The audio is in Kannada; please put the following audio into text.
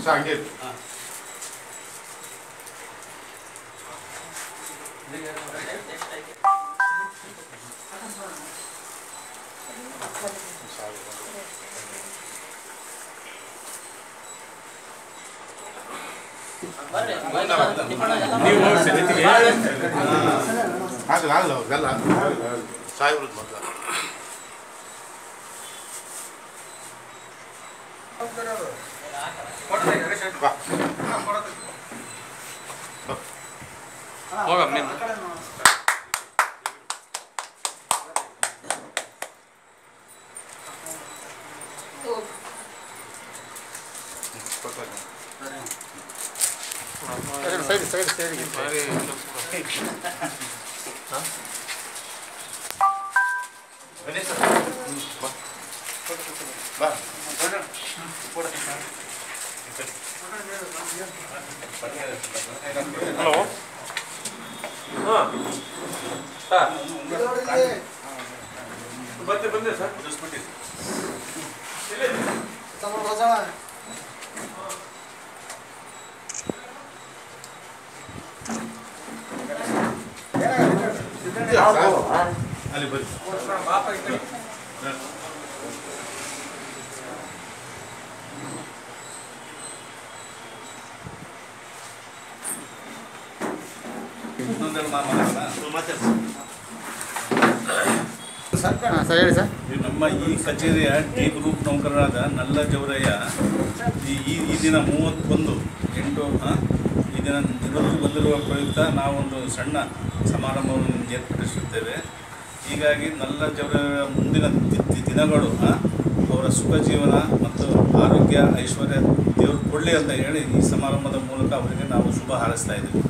ಸರ್ ಹಂಗೆ ಇರು. ನೀವು ಸಮಿತಿಗೆ ಆಗಲ್ಲ ಆಗಲ್ಲ ಅವ್ರಿಗೆಲ್ಲ ಸಾಹೇಬ್ರದ್ದು ಮೊದಲ ಬಾ ಹೋಗಮ್ಮ ನಿಮ್ಮ ಸೈಡ್ ಸೈಡ್ ಸೈಡ್ಗೆ ಭಾರಿ ಬನ್ನಿ ಸರ್ ಬಾ ಬಾ ಹಲೋ ಹಾಂ ಸರ್ ಬಂದೆ ಬಂದೆ ಸರ್ ಅಲ್ಲಿ ಬರ್ರಿ ಹಾಂ ಸರ್ ಹೇಳಿ ಸರ್ ನಮ್ಮ ಈ ಕಚೇರಿಯ ಡಿ ಗ್ರೂಪ್ ನೌಕರರಾದ ನಲ್ಲ ಜವರಯ್ಯ ಈ ಈ ಈ ದಿನ ಮೂವತ್ತೊಂದು ಎಂಟು ಆ, ಈ ದಿನ ನಿವೃತ್ತಿ ಬಂದಿರುವ ಪ್ರಯುಕ್ತ ನಾವೊಂದು ಸಣ್ಣ ಸಮಾರಂಭವನ್ನು ಏರ್ಪಡಿಸುತ್ತೇವೆ ಹೀಗಾಗಿ ನಲ್ಲ ಜವರಯ್ಯ ಮುಂದಿನ ದಿ- ದಿ- ದಿನಗಳು ಆ, ಅವರ ಸುಖ ಜೀವನ ಮತ್ತು ಆರೋಗ್ಯ ಐಶ್ವರ್ಯ ದೇವರು ಕೊಡಲಿ ಅಂತ ಹೇಳಿ ಈ ಸಮಾರಂಭದ ಮೂಲಕ ಅವರಿಗೆ ನಾವು ಶುಭ ಹಾರೈಸ್ತಾ ಇದ್ದೀವಿ